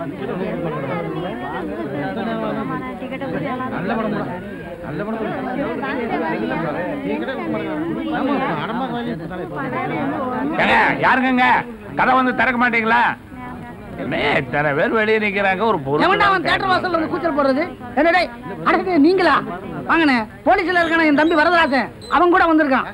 ஏங்க, யாருங்கங்க கதை வந்து திறக்க மாட்டீங்களா என்ன இத்தனை பேர் வெளியே நிக்கிறாங்க ஒரு எவன்டா அவன் தேட்டர் வாசல்ல வந்து கூச்சல் போடுறது என்ன டேய் அடக்கு நீங்களா வாங்கண்ணே போலீஸ்ல இருக்கான என் தம்பி வரதராஜன் அவன் கூட வந்திருக்கான்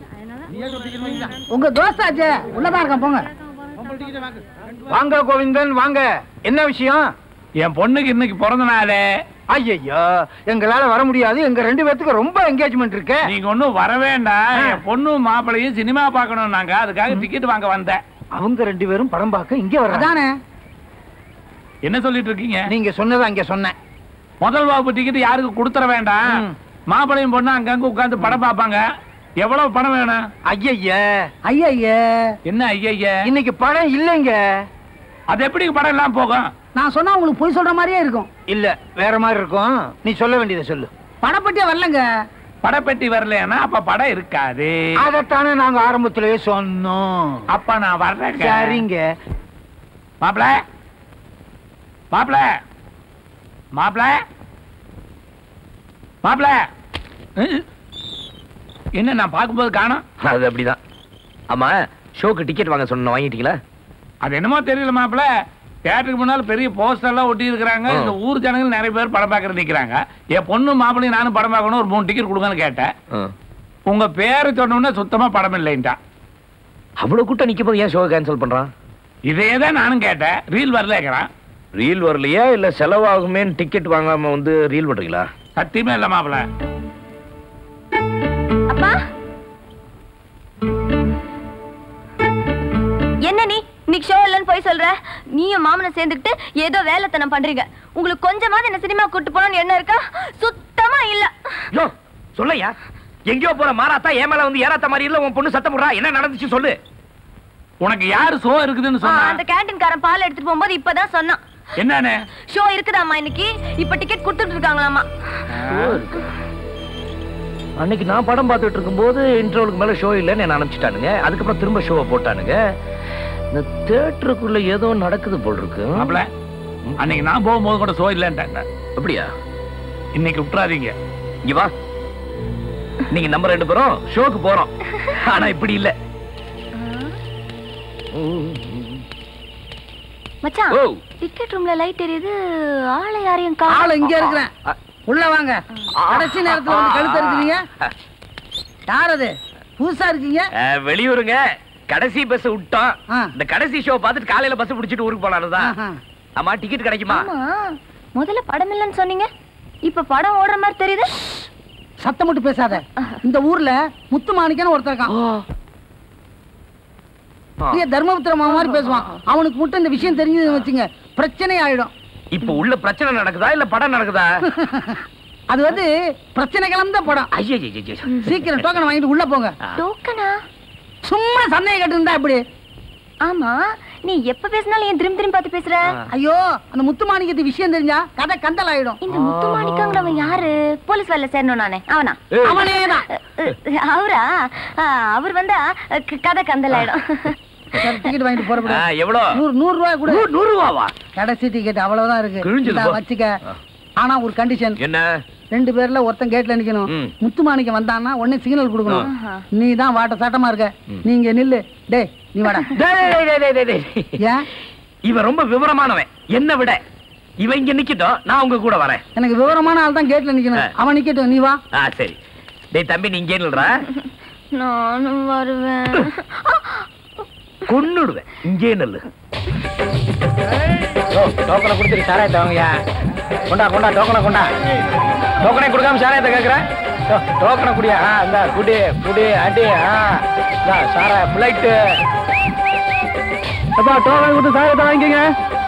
உங்க தோஸ்தாச்சே உள்ளதான் இருக்கான் போங்க வாங்க கோவிந்தன் வாங்க என்ன விஷயம் என் பொண்ணுக்கு இன்னைக்கு பிறந்த நாளே ஐயய்யோ எங்களால வர முடியாது எங்க ரெண்டு பேத்துக்கு ரொம்ப என்கேஜ்மெண்ட் இருக்கு நீங்க ஒண்ணும் வர வேண்டாம் என் பொண்ணும் மாப்பிளையும் சினிமா பார்க்கணும் நாங்க அதுக்காக டிக்கெட் வாங்க வந்தேன் அவங்க ரெண்டு பேரும் படம் பார்க்க இங்க வர்றாங்க அதானே என்ன சொல்லிட்டு இருக்கீங்க நீங்க சொன்னதை அங்க சொன்னேன் முதல் வகுப்பு டிக்கெட் யாருக்கு கொடுத்துற வேண்டாம் ம். மாப்பிளையும் பொண்ணு அங்கங்க உட்கார்ந்து படம் பார்ப்பாங்க எவ்வளவு பணம் வேணும் ஐயய்ய ஐயா என்ன ஐயா இன்னைக்கு படம் இல்லைங்க அது எப்படி படம் எல்லாம் போகும் நான் சொன்னா உங்களுக்கு பொய் சொல்ற மாதிரியே இருக்கும் இல்ல வேற மாதிரி இருக்கும் நீ சொல்ல வேண்டியதை சொல்லு படப்பட்டியே வரலங்க படப்பெட்டி வரலைன்னா அப்ப படம் இருக்காது அதைத்தானே நாங்க ஆரம்பத்திலேயே சொன்னோம் அப்ப நான் வர்றேன் சரிங்க மாப்பிள மாப்பிள மாப்பிள மாப்பிள அஹ். என்ன நான் பார்க்கும்போது காணோம் அது அப்படிதான் ஆமா ஷோக்கு டிக்கெட் வாங்க சொன்ன வாங்கிட்டீங்களா அது என்னமோ தெரியல மாப்பிள தேட்டருக்கு முன்னால பெரிய போஸ்டர் எல்லாம் ஒட்டி இருக்கிறாங்க ஆ. இந்த ஊர் ஜனங்கள் நிறைய பேர் படம் பார்க்கறது நிக்கிறாங்க என் பொண்ணு மாப்பிளையும் நானும் படம் பார்க்கணும் ஒரு மூணு டிக்கெட் கொடுங்கன்னு கேட்டேன் ஆ. உங்க பேரை சொன்னோன்னே சுத்தமா படம் இல்லைன்ட்டா அவ்வளவு கூட்டம் நிக்கும் போது ஏன் ஷோ கேன்சல் பண்றான் இதே தான் நானும் கேட்டேன் ரீல் வரலேங்கிறான் ரீல் வரலையா இல்ல செலவாகுமே டிக்கெட் வாங்காம வந்து ரீல் பண்றீங்களா சத்தியமே இல்ல மாப்பிள அப்பா என்ன நீ இன்னைக்கு ஷோ இல்லைன்னு போய் சொல்ற நீயும் மாமனும் சேர்ந்துக்கிட்டு ஏதோ வேலைத்தனம் பண்றீங்க உங்களுக்கு கொஞ்சமாவது என்ன சினிமா கூட்டு போகணும்னு என்ன இருக்கா சுத்தமா இல்ல யோ சொல்லையா எங்கேயோ போற மாறாத்தா ஏன் மேல வந்து ஏறாத்த மாதிரி இல்ல உன் பொண்ணு சத்தம் போடுறா என்ன நடந்துச்சு சொல்லு உனக்கு யாரு சோ இருக்குதுன்னு ஆ, சொன்னா அந்த கேண்டீன்காரன் பால் எடுத்துட்டு போகும்போது இப்பதான் சொன்னான் என்னன்னு ஷோ இருக்குதாம்மா இன்னைக்கு இப்ப டிக்கெட் கொடுத்துட்டு இருக்காங்களாமா அன்னைக்கு நான் படம் பார்த்துட்டு இருக்கும்போது இன்டர்வலுக்கு மேல ஷோ இல்லைன்னு என்ன அனுப்பிச்சிட்டானுங்க அதுக்கப்புறம் திரும்ப ஷோவை போட்டானுங்க இந்த தியேட்டருக்குள்ள ஏதோ நடக்குது போல் இருக்கு மாப்பிள அன்னைக்கு நான் போகும்போது கூட சோ இல்லைன்ட்டாங்க அப்படியா இன்னைக்கு விட்டுறாதீங்க இங்க வா நீங்க நம்ம ரெண்டு பேரும் ஷோக்கு போறோம் ஆனா இப்படி இல்ல மச்சான் ஓ டிக்கெட் ரூம்ல லைட் எரியுது ஆளை யாரையும் ஆளு காணோம் இங்க இருக்கிறேன் உள்ள வாங்க கடைசி நேரத்துல வந்து கழுத்து இருக்கிறீங்க யார் அது புதுசா இருக்கீங்க அஹ், வெளியூருங்க கடைசி பஸ் விட்டோம் ஆ. இந்த கடைசி ஷோ பார்த்துட்டு காலையில பஸ் பிடிச்சிட்டு ஊருக்கு போலான்னு தான் ஆஹா. ஆமா டிக்கெட் கிடைக்குமா ஆமா முதல்ல படம் இல்லைன்னு சொன்னீங்க இப்ப படம் ஓடுற மாதிரி தெரியுது சத்தம் மட்டும் பேசாத இந்த ஊர்ல முத்து மாணிக்கன்னு ஒருத்தர் இருக்கான் பெரிய தர்மபுத்திர மாமா மாதிரி பேசுவான் அவனுக்கு மட்டும் இந்த விஷயம் தெரிஞ்சதுன்னு வச்சுங்க பிரச்சனை ஆயிடும் இப்ப உள்ள பிரச்சனை நடக்குதா இல்ல படம் நடக்குதா அது வந்து பிரச்சனை கலந்த படம் ஐயோ சீக்கிரம் டோக்கன் வாங்கிட்டு உள்ள போங்க டோக்கனா சும்மா சந்தேகம் கட்டு இருந்தா இப்படி ஆமா நீ எப்ப பேசினாலும் ஏன் திரும்பி திரும்பி பார்த்து பேசுற ஐயோ அந்த முத்து மாணிக்கத்து விஷயம் தெரிஞ்சா கதை கந்தல் ஆயிடும் இந்த முத்து மாணிக்கங்கிறவன் யாரு போலீஸ் வேலை சேரணும் நானே அவனா அவனேதான் அஹ், அஹ், அவரா அஹ், அவர் வந்தா அஹ், க- கதை கந்தலாயிடும் டிக்கெட் வாங்கிட்டு போறப்பட எவ்வளவு நூறு நூறு ரூபாய் கூட நூறு நூறு ரூபாவா கடைசி டிக்கெட் அவ்வளவுதான் இருக்கு கிழிஞ்சது இந்தா போ. வச்சுக்க ஆனா ஒரு கண்டிஷன் என்ன ரெண்டு பேர்ல ஒருத்தன் கேட்ல நிக்கணும் ம். முத்து மாணிக்கம் வந்தான்னா உடனே சிக்னல் கொடுக்கணும் ஆஹா. நீ தான் வாட்ட சாட்டமா இருக்க நீங்க நில்லு டேய் நீ வாடா டேய், டேய், டேய், டேய், டேய், டேய். ஏன் இவன் ரொம்ப விவரமானவன் என்ன விட இவன் இங்க நிக்கட்டும் நான் உங்க கூட வரேன் எனக்கு விவரமான ஆள் தான் கேட்ல நிக்கணும் ஆ. அவன் நிக்கட்டும் நீ வா ஆ சரி டேய் தம்பி நீ இங்கே நில்றா நானும் வருவேன் கொன்னுடுவேன் இங்கே நில்லு டோக்கனை கொடுத்துட்டு சாராயத்தை வாங்கயா கொண்டா கொண்டா டோக்கனை கொண்டா டோக்கனை கொடுக்காம சாராயத்தை கேட்குறேன் டோக்கனை குடியா ஆ இந்த குடி குடி அடி ஆ இந்தா சாராய பிளைட்டு அப்பா டோக்கன் கொடுத்து சாராயத்தை வாங்கிக்கங்க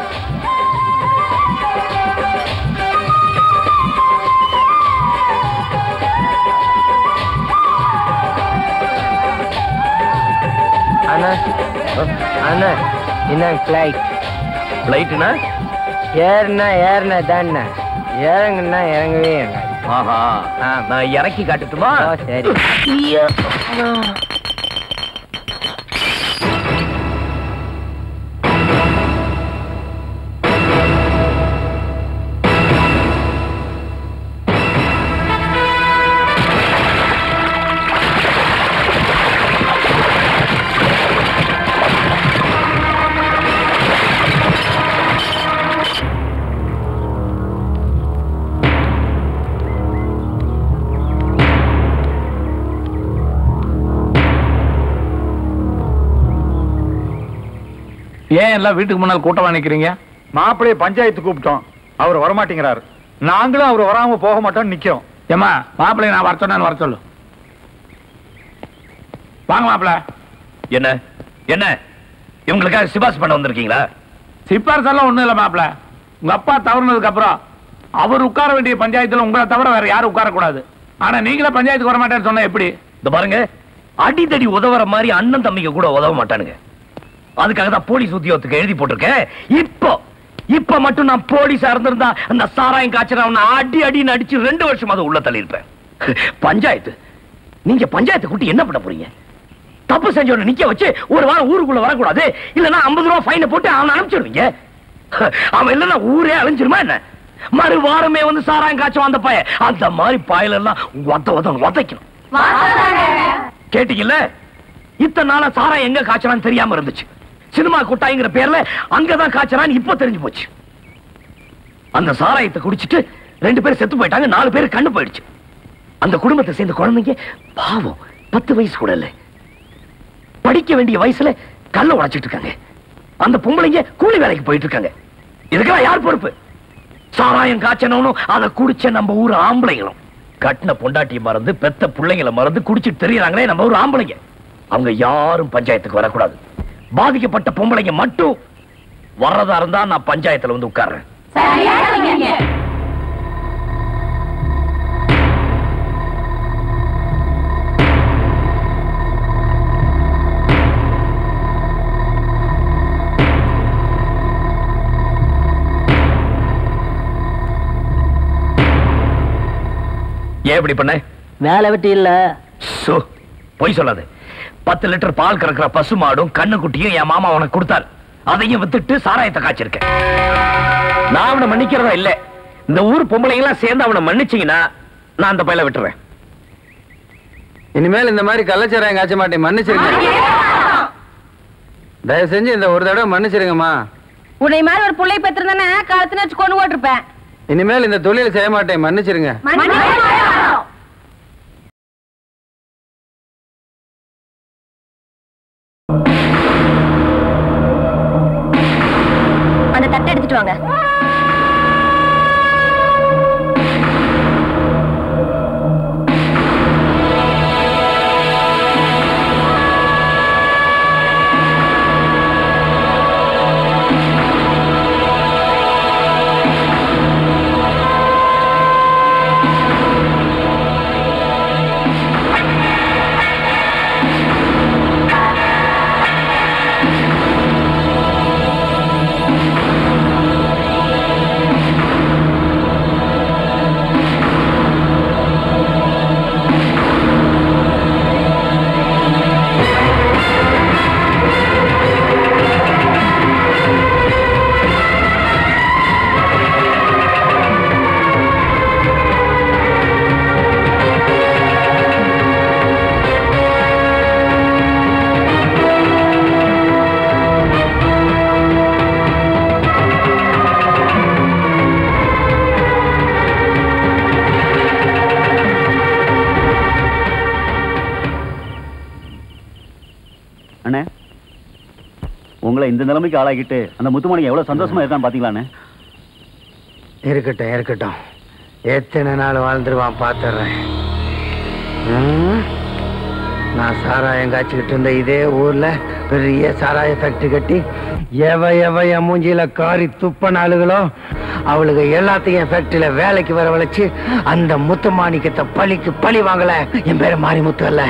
அண்ணா அண்ணா என்ன ஃப்ளைட் லைட்டுனா ஏறுனா ஏறுனா தானே இறங்குனா இறங்கவே இல்லை ஆஹா நான் இறக்கி காட்டுட்டுமா ஓ சரி ஏன் எல்லாம் வீட்டுக்கு முன்னால் கூட்டமா நிக்கிறீங்க மாப்பிள்ளைய பஞ்சாயத்து கூப்பிட்டோம் அவர் வரமாட்டேங்கிறாரு நாங்களும் அவர் வராம போக மாட்டோம்னு நிக்கிறோம் ஏமா மாப்பிள்ளைய நான் வர சொன்னேன்னு வர சொல்லு வாங்க மாப்பிள்ள என்ன என்ன இவங்களுக்காக சிபாஸ் பண்ண வந்திருக்கீங்களா சிப்பாரசு எல்லாம் ஒண்ணும் இல்ல மாப்பிள்ள உங்க அப்பா தவறுனதுக்கு அப்புறம் அவர் உட்கார வேண்டிய பஞ்சாயத்துல உங்களை தவிர வேற யாரும் உட்காரக்கூடாது ஆனா நீங்களே பஞ்சாயத்துக்கு வர மாட்டேன்னு சொன்னா எப்படி இந்த பாருங்க அடிதடி உதவுற மாதிரி அண்ணன் தம்பிங்க கூட உதவ மாட்டானுங்க அதுக்காக தான் போலீஸ் உத்தியோகத்துக்கு எழுதி போட்டிருக்கேன் இப்போ இப்ப மட்டும் நான் போலீஸா இருந்திருந்தா அந்த சாராயம் காய்ச்சறவன அடி அடின்னு அடிச்சு ரெண்டு வருஷம் அதை உள்ள தள்ளியிருப்பேன் பஞ்சாயத்து நீங்க பஞ்சாயத்து கூட்டி என்ன பண்ண போறீங்க தப்பு செஞ்சவன நிக்க வச்சு ஒரு வாரம் ஊருக்குள்ள வரக்கூடாது இல்லன்னா ஐம்பது ரூபாய் ஃபைனை போட்டு அவனை அனுப்பிச்சிடுவீங்க அவன் இல்லன்னா ஊரே அழிஞ்சிருமா என்ன மறு வாரமே வந்து சாராயம் காய்ச்சும் அந்த பையன் அந்த மாதிரி பாயல எல்லாம் ஒத்த ஒத்த உதைக்கணும் கேட்டீங்கல்ல இத்தனை நாளா சாராயம் எங்க காய்ச்சலான்னு தெரியாம இருந்துச்சு சினிமா கொட்டாய்ங்கிற பேர்ல அங்கதான் காய்ச்சலான்னு இப்ப தெரிஞ்சு போச்சு அந்த சாராயத்தை குடிச்சிட்டு ரெண்டு பேரும் செத்து போயிட்டாங்க நாலு பேர் கண்ணு போயிடுச்சு அந்த குடும்பத்தை சேர்ந்த குழந்தைங்க பாவம் பத்து வயசு கூட இல்ல படிக்க வேண்டிய வயசுல கல்ல உடைச்சிட்டு இருக்காங்க அந்த பொம்பளைங்க கூலி வேலைக்கு போயிட்டு இருக்காங்க இதுக்கெல்லாம் யார் பொறுப்பு சாராயம் காய்ச்சனும் அதை குடிச்ச நம்ம ஊர் ஆம்பளைங்களும் கட்டின பொண்டாட்டியை மறந்து பெத்த பிள்ளைங்களை மறந்து குடிச்சிட்டு தெரியறாங்களே நம்ம ஊர் ஆம்பளைங்க அவங்க யாரும் பஞ்சாயத்துக்கு வரக்கூடாது பாதிக்கப்பட்ட பொம்பளைங்க மட்டும் வர்றதா இருந்தா நான் பஞ்சாயத்துல வந்து உட்கார்றேன் ஏன் இப்படி பண்ண வேலை வெட்டி இல்ல சோ பொய் சொல்லாது பத்து லிட்டர் பால் கறக்கிற பசு மாடும் கண்ணுக்குட்டியும் என் மாமா உனக்கு கொடுத்தாரு அதையும் வித்துட்டு சாராயத்தை காய்ச்சிருக்கேன் நான் அவனை மன்னிக்கிறதா இல்ல இந்த ஊர் பொம்பளைங்க எல்லாம் சேர்ந்து அவனை மன்னிச்சீங்கன்னா நான் அந்த பையல விட்டுறேன் இனிமேல் இந்த மாதிரி கள்ளச்சாராயம் காய்ச்ச மாட்டேன் மன்னிச்சிருங்க தயவு செஞ்சு இந்த ஒரு தடவை மன்னிச்சிருங்கம்மா உன்னை மாதிரி ஒரு புள்ளை பெற்றிருந்தானே கழுத்து வச்சு கொண்டு போட்டிருப்பேன் இனிமேல் இந்த தொழில் செய்ய மாட்டேன் மன்னிச்சிருங்க அந்த தட்டை எடுத்துட்டு வாங்க அண்ணே உங்களை இந்த நிலைமைக்கு ஆளாக்கிட்டு அந்த முத்துமணி எவ்வளவு சந்தோஷமா இருக்கான்னு பாத்தீங்களாண்ணே இருக்கட்டும் இருக்கட்டும் எத்தனை நாள் வாழ்ந்துருவான் பார்த்துடுறேன் ம்? நான் சாராயம் காய்ச்சிக்கிட்டு இருந்த இதே ஊர்ல பெரிய சாராய ஃபேக்டரி கட்டி எவ எவ என் மூஞ்சியில காரி துப்ப நாளுகளோ அவளுக்கு எல்லாத்தையும் என் ஃபேக்டரியில வேலைக்கு வரவழைச்சு அந்த முத்து மாணிக்கத்தை பழிக்கு பழி வாங்கல என் பேரு மாரிமுத்து அல்ல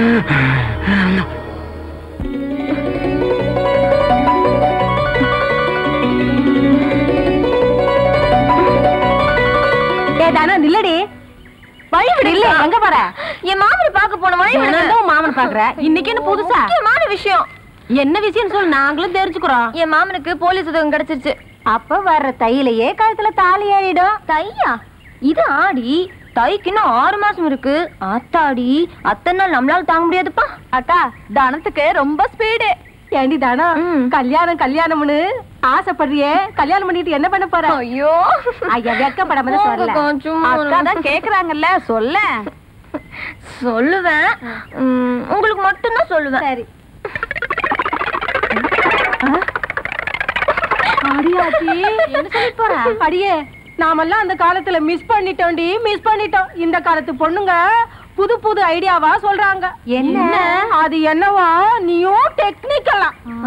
ஏதானா நில்லடி வழி விடு இல்ல எங்க போற என் மாமனை பார்க்க போன வழி விடு மாமனை பாக்குற இன்னைக்கு என்ன புதுசா முக்கியமான விஷயம் என்ன விஷயம் சொல்லு நாங்களும் தெரிஞ்சுக்கிறோம் என் மாமனுக்கு போலீஸ் உதவி கிடைச்சிருச்சு அப்ப வர்ற தையிலேயே கழுத்துல தாலி ஏறிடும் தையா இது ஆடி தைக்கு இன்னும் ஆறு மாசம் இருக்கு ஆத்தாடி அத்தனை நாள் நம்மளால தாங்க முடியாதுப்பா அக்கா தனத்துக்கு ரொம்ப ஸ்பீடு ஏண்டி தானா கல்யாணம் கல்யாணம்னு ஆசைப்படுறியே கல்யாணம் பண்ணிட்டு என்ன பண்ண போற ஐயோ ஐயா வெக்கப்படாம சொல்லல அக்கா தான் கேக்குறாங்கல்ல சொல்ல சொல்லுவேன் உங்களுக்கு மட்டும்தான் சொல்லுவேன் சரி அடியாத்தி என்ன சொல்லி போற அடியே நாமெல்லாம் அந்த காலத்துல மிஸ் பண்ணிட்டோம்டி மிஸ் பண்ணிட்டோம் இந்த காலத்து பொண்ணுங்க புது புது ஐடியாவா சொல்றாங்க என்ன அது என்னவா நீயும் டெக்னிக்கலா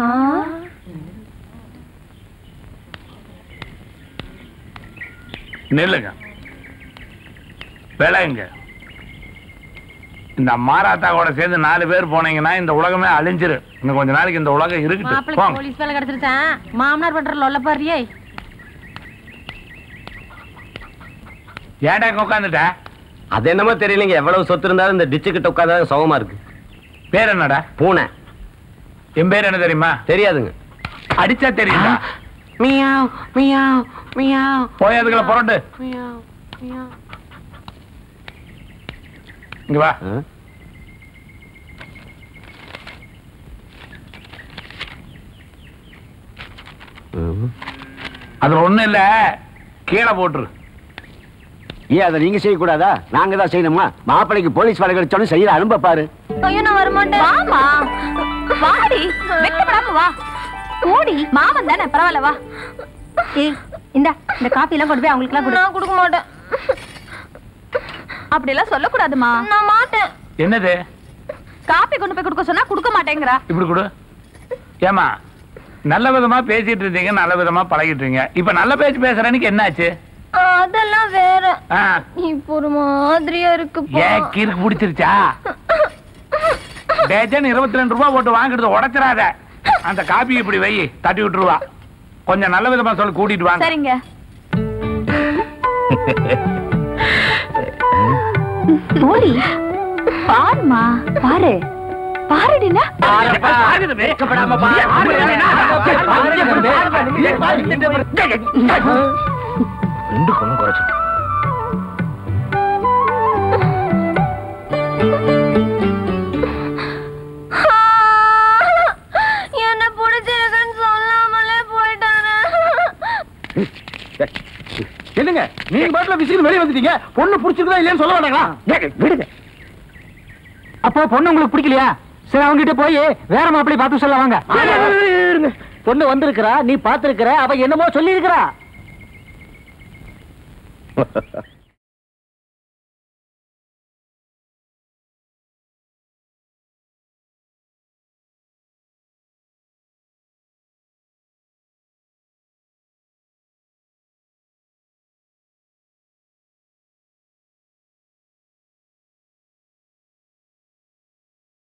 நில்லுங்க விளையுங்க இந்த மாராத்தா கூட சேர்ந்து நாலு பேர் போனீங்கன்னா இந்த உலகமே அழிஞ்சிரு இன்னும் கொஞ்ச நாளைக்கு இந்த உலகம் இருக்கட்டும் மாப்பிளைக்கு போங்க போலீஸ் வேலை கிடைச்சிருச்சேன் மாமனார் பண்ற லொல்ல பாரியே ஏன்டா இங்க உட்காந்துட்ட அது என்னமோ தெரியலங்க எவ்வளவு சொத்து இருந்தாலும் இந்த டிச்சு கிட்ட உட்காந்தா சுகமா இருக்கு பேர் என்னடா பூனை என் பேர் என்ன தெரியுமா தெரியாதுங்க அடிச்சா தெரியுதா மியாவ் மியாவ் மியாவ் போய் அதுக்குள்ள புரண்டு மியாவ் மியாவ் இங்க வா அதுல ஒண்ணும் இல்ல கீழே போட்டுரு ஏன் அதை நீங்க செய்யக்கூடாதா நாங்க தான் செய்யணுமா மாப்பிளைக்கு போலீஸ் வேலை கிடைச்சோன்னு செய்யற அனுப்ப பாரு ஐயோ நான் வர மாட்டேன் வாமா வாடி வெக்கப்படாம வா ஓடி மாமன் தானே பரவாயில்ல வா ஏய் இந்த இந்த காபி எல்லாம் கொண்டு போய் அவங்களுக்கு எல்லாம் நான் கொடுக்க மாட்டேன் அப்படி எல்லாம் சொல்லக்கூடாதுமா நான் மாட்டேன் என்னது காபி கொண்டு போய் கொடுக்க சொன்னா கொடுக்க மாட்டேங்கிறா இப்படி கொடு ஏமா நல்ல விதமா பேசிட்டு இருந்தீங்க நல்ல விதமா பழகிட்டு இருக்கீங்க இப்ப நல்ல பேச்சு பேசுறேன்னு என்னாச்சு அதெல்லாம் வேற ஆ, இப்போ ஒரு மாதிரியா இருக்கு ஏன் கீருக்கு பிடிச்சிருச்சா டேஜன் இருபத்தி ரெண்டு ரூபாய் போட்டு வாங்கிடுது உடைச்சிடாத அந்த காப்பி இப்படி வை தட்டி விட்டுருவா கொஞ்சம் நல்ல விதமா சொல்லி கூட்டிட்டு வாங்க சரிங்க போடி பாருமா பாரு பாருடினா ரெண்டு பொண்ணு குறைச்சு என்ன பிடிச்சிருக்குன்னு சொல்லாமலே போயிட்டாரு என்னங்க நீங்க பாட்டுல விசிறு வெளியே வந்துட்டீங்க பொண்ணு பிடிச்சிருக்கா இல்லையான்னு சொல்ல மாட்டாங்களா விடுங்க அப்போ பொண்ணு உங்களுக்கு பிடிக்கலையா சரி அவங்க கிட்ட போய் வேற மாப்பிள்ளை பார்த்து சொல்ல வாங்க பொண்ணு வந்திருக்கிறா நீ பாத்திருக்கிற அவ என்னமோ சொல்லி இருக்கிறா